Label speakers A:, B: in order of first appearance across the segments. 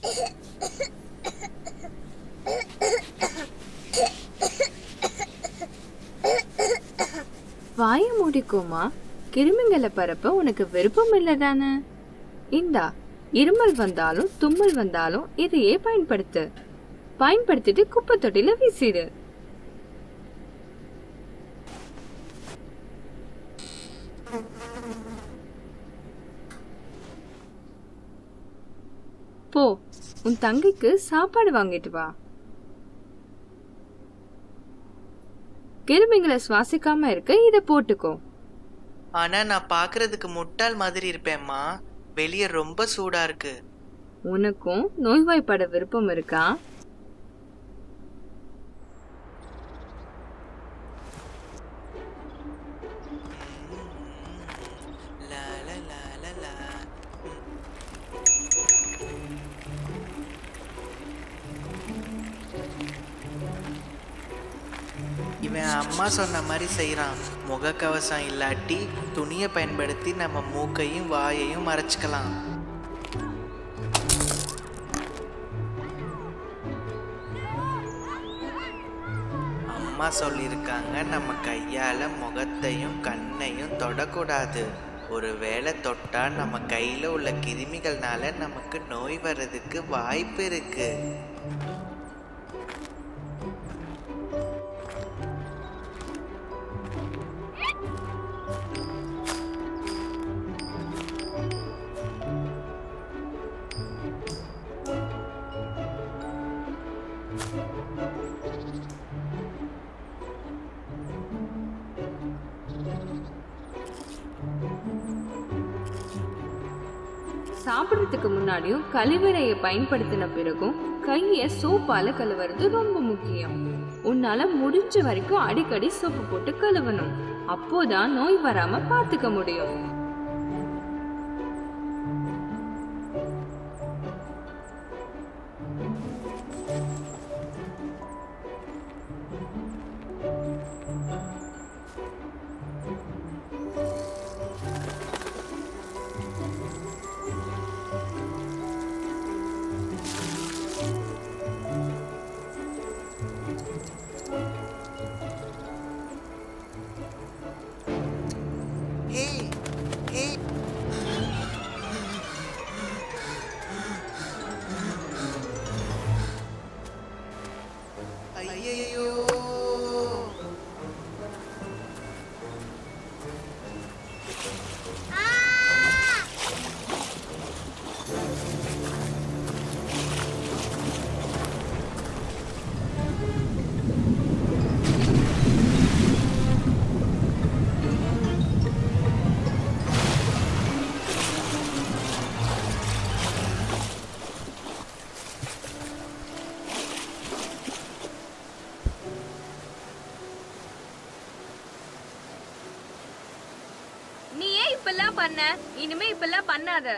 A: வாய மூடிக்கோமா கிருமிங்களை பரப்ப உனக்கு விருப்பம் இல்லை தானே இந்தா இருமல் வந்தாலும் தும்மல் வந்தாலும் இதையே பயன்படுத்து பயன்படுத்திட்டு குப்பை தொட்டில வீசிடு போ உன் தங்கைக்கு சாப்பாடு வாங்கிட்டு வா கிருமிகளை சுவாசிக்காம இருக்க இத போட்டுக்கோ
B: ஆனா நான் பார்க்கறதுக்கு முட்டாள் மாதிரி இருப்பேம்மா வெளியே ரொம்ப சூடா இருக்கு
A: உனக்கும் நோய்வாய்ப்பட விருப்பம் இருக்கா
B: லா, லா, லா, லா, லா. இவன் அம்மா சொன்ன மாதிரி செய்றான் முகக்கவசம் இல்லாட்டி துணியை பயன்படுத்தி நம்ம மூக்கையும் வாயையும் மறைச்சிக்கலாம் அம்மா சொல்லியிருக்காங்க நம்ம கையால முகத்தையும் கண்ணையும் தொடக்கூடாது ஒருவேளை தொட்டா நம்ம கையில உள்ள கிருமிகள்னால நமக்கு நோய் வர்றதுக்கு வாய்ப்பு இருக்கு
A: சாப்பிடுறதுக்கு முன்னாடியும் கழிவறையை பயன்படுத்தின பிறகும் கைய சோப்பால கழுவுறது ரொம்ப முக்கியம் உன்னால முடிஞ்ச வரைக்கும் அடிக்கடி சோப்பு போட்டு கழுவணும் அப்போதான் நோய் வராம பாத்துக்க முடியும்
B: ஹே ஹே ஐயையோ
A: நீ ஏன் இப்பெல்லாம் பண்ண இனிமே இப்பெல்லாம் பண்ணாத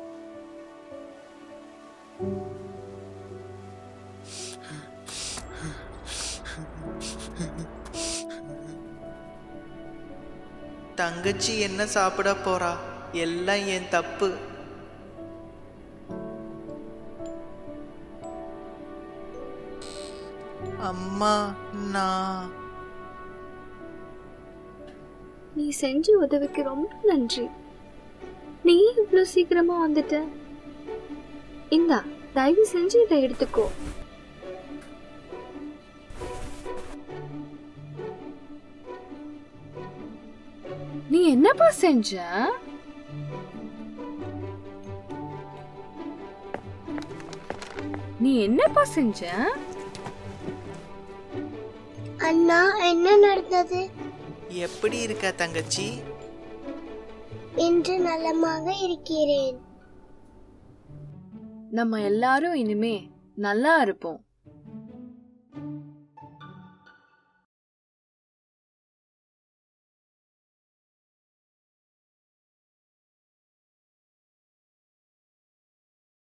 B: தங்கச்சி என்ன சாப்பிட போறா எல்லாம் என் தப்பு அம்மா நான்
A: நீ செஞ்ச உதவிக்கு ரொம்ப நன்றி நீ இவ்வளவு சீக்கிரமா வந்துட்ட இந்தா தயவு செஞ்சு இதை எடுத்துக்கோ நீ என்னப்பா செஞ்ச நீ என்னப்பா செஞ்ச
C: அண்ணா என்ன நடந்தது
B: எப்படி இருக்க தங்கச்சி
C: இன்று நலமாக இருக்கிறேன்
A: நம்ம எல்லாரும் இனிமே நல்லா இருப்போம்